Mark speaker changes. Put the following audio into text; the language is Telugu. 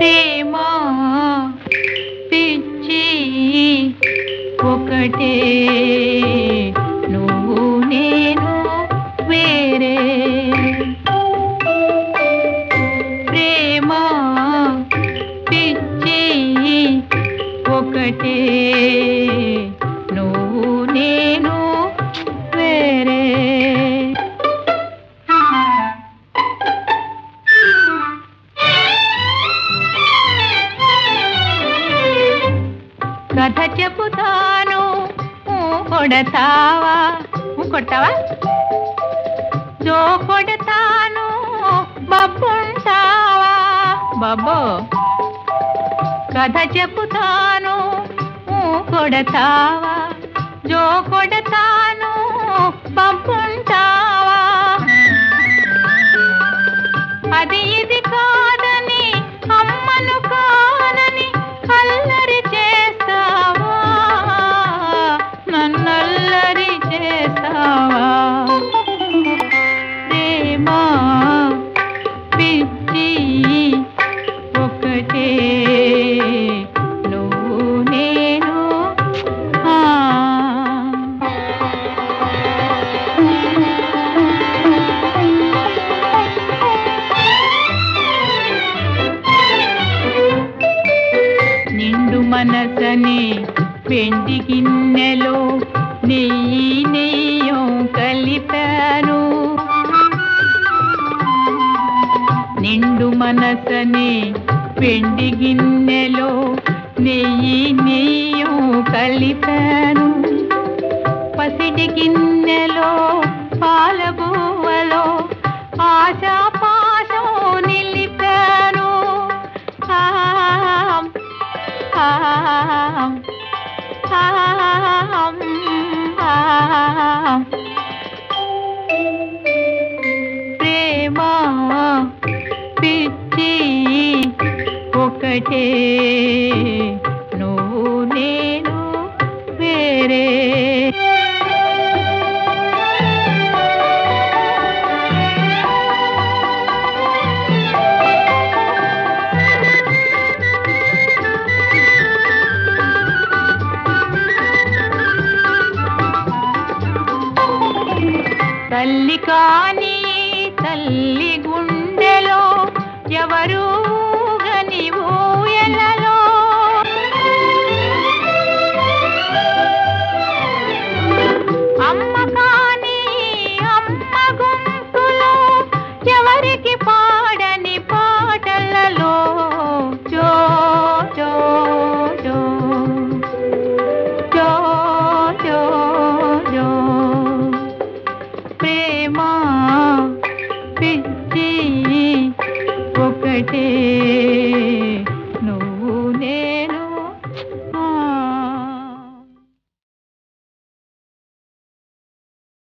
Speaker 1: ప్రేమ పిచ్చి ఒకటే నువ్వు నేను వేరే ప్రేమ పిచ్చి ఒకటే నువ్వు నేను వేరే కథ చెబుతాను ఊ కొడతావా ఊ కొడతావా జో కొడతాను బబ్బుంటావా బబ్బో కథ చెబుతాను ఊ కొడతావా జో కొడతాను బబ్బుంటావా అది ఇది కాదని అమ్మను కాదని అల్లరి చేస్తావా నన్నల్లరి చేస్తావా ప్రేమ పిచ్చి ఒకటే నువ్వు నేను ఆ నిండు మనసని వెండి గిన్నెలో నెయ్యి నెయ్యం కలిపాను నిండు మనసని వెండి గిన్నెలో నెయ్యి నెయ్యం కలిపాను పసిడి గిన్నెలో పాలబువ్వలో ఆశా పాశం నిలిపాను ఆం, ఆం, ఆం, ఆం. ప్రేమ పిచ్చి ఒకటే నువ్వు నేను వేరే తల్లి కాని తల్లి గుండెలో ఎవరు గని ఊయలలో అమ్మ కాని అమ్మ గొంతులో ఎవరికి పాడని పాటలలో జో జో జో జో జో జో ప్రేమ పిచ్చి ఒకటే